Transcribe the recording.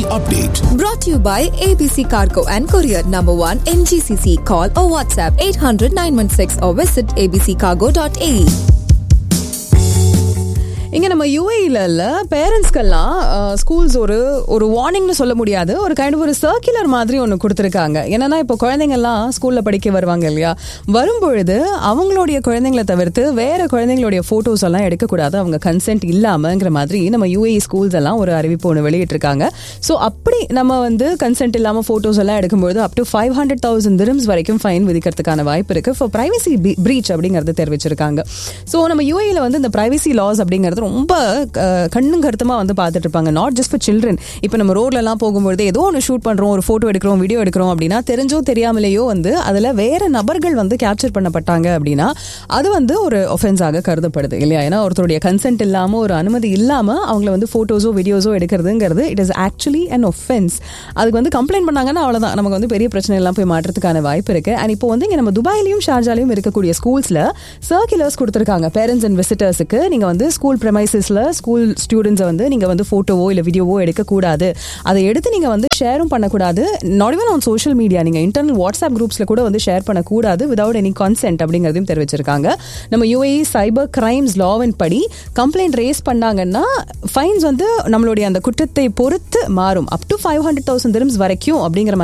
update. Brought to you by ABC Cargo and Courier Number 1 MGCC. Call or WhatsApp 800 916 or visit abccargo.ae. இங்க நம்ம யூஏல இல்ல பேரண்ட்ஸ்க்கெல்லாம் schools ஒரு ஒரு வார்னிங்னு சொல்ல முடியாது ஒரு கைண்ட் ஒரு சர்க்குலர் மாதிரி ஒன்று கொடுத்துருக்காங்க என்னன்னா இப்போ குழந்தைங்கள்லாம் ஸ்கூல்ல படிக்க வருவாங்க இல்லையா வரும்பொழுது அவங்களுடைய குழந்தைங்களை தவிர்த்து வேற குழந்தைங்களுடைய போட்டோஸ் எல்லாம் எடுக்கக்கூடாது அவங்க கன்சென்ட் இல்லாமங்கிற மாதிரி நம்ம யூஏ ஸ்கூல்ஸ் எல்லாம் ஒரு அறிவிப்பு ஒன்று வெளியிட்டிருக்காங்க ஸோ அப்படி நம்ம வந்து கன்சென்ட் இல்லாம போட்டோஸ் எல்லாம் எடுக்கும்போது up to five hundred thousand dirhams வரைக்கும் ஃபைன் விதிக்கிறதுக்கான வாய்ப்பு இருக்கு ஃபார் பிரைவசி பிரீச் அப்படிங்கறது தெரிவிச்சிருக்காங்க ஸோ நம்ம யூஏல வந்து இந்த பிரைவசி லாஸ் அப்படிங்கிறது ரொம்ப அஹ், கண்ணும் கருத்துமா வந்து பார்த்துட்டு இருப்பாங்க நாட் ஜஸ்ட் ஃபார் சில்ட்ரன் இப்போ நம்ம ரோட்ல எல்லாம் போகும்போது ஏதோ ஒன்று ஷூட் பண்றோம் ஒரு போட்டோ எடுக்கிறோம் வீடியோ எடுக்கிறோம் அப்படின்னா தெரிஞ்சோ தெரியாமலேயோ வந்து அதுல வேற நபர்கள் வந்து கேப்சர் பண்ணப்பட்டாங்க அப்படின்னா அது வந்து ஒரு ஒஃபென்ஸாக கருதப்படுது இல்லையா ஏன்னா ஒருத்தருடைய கன்சென்ட் இல்லாம ஒரு அனுமதி இல்லாம அவங்கள வந்து போட்டோஸோ வீடியோஸோ எடுக்கிறதுங்கிறது it is actually an offence அதுக்கு வந்து கம்ப்ளைண்ட் பண்ணாங்கன்னா அவ்வளவுதான் நமக்கு வந்து பெரிய பிரச்சனை எல்லாம் போய் மாட்டுறதுக்கான வாய்ப்பு இருக்கு அண்ட் இப்போ வந்து இங்க நம்ம துபாயிலையும் ஷார்ஜாலையும் இருக்கக்கூடிய ஸ்கூல்ஸ்ல சர்க்குலர்ஸ் கொடுத்துருக்காங்க பேரண்ட்ஸ் அண்ட் விசிட்டர்ஸுக்கு நீங்க வந்து ஸ்கூல் ப்ரெமைசஸ்ல ஸ்கூல் ஸ்டூடெண்ட்ஸை வந்து நீங்க வந்து போட்டோவோ இல்ல வீடியோவோ எடுக்கக்கூடாது அதை எடுத்து நீங்க வந்து ஷேரும் பண்ணக்கூடாது not even on social media நீங்க இன்டர்னல் வாட்ஸ்அப் குரூப்ஸ்ல கூட வந்து ஷேர் பண்ணக்கூடாது விதவுட் எனி கன்சென்ட் அப்படிங்கிறதையும் தெரிவிச்சிருக்காங்க நம்ம யூஏஇ சைபர் கிரைம்ஸ் லாவின் படி கம்ப்ளைண்ட் ரேஸ் பண்ணாங்கன்னா ஃபைன்ஸ் வந்து நம்மளுடைய அந்த குற்றத்தை பொறுத்து மாறும் up to five hundred thousand வரைக்கும் அப்படிங்கிற மாதிரி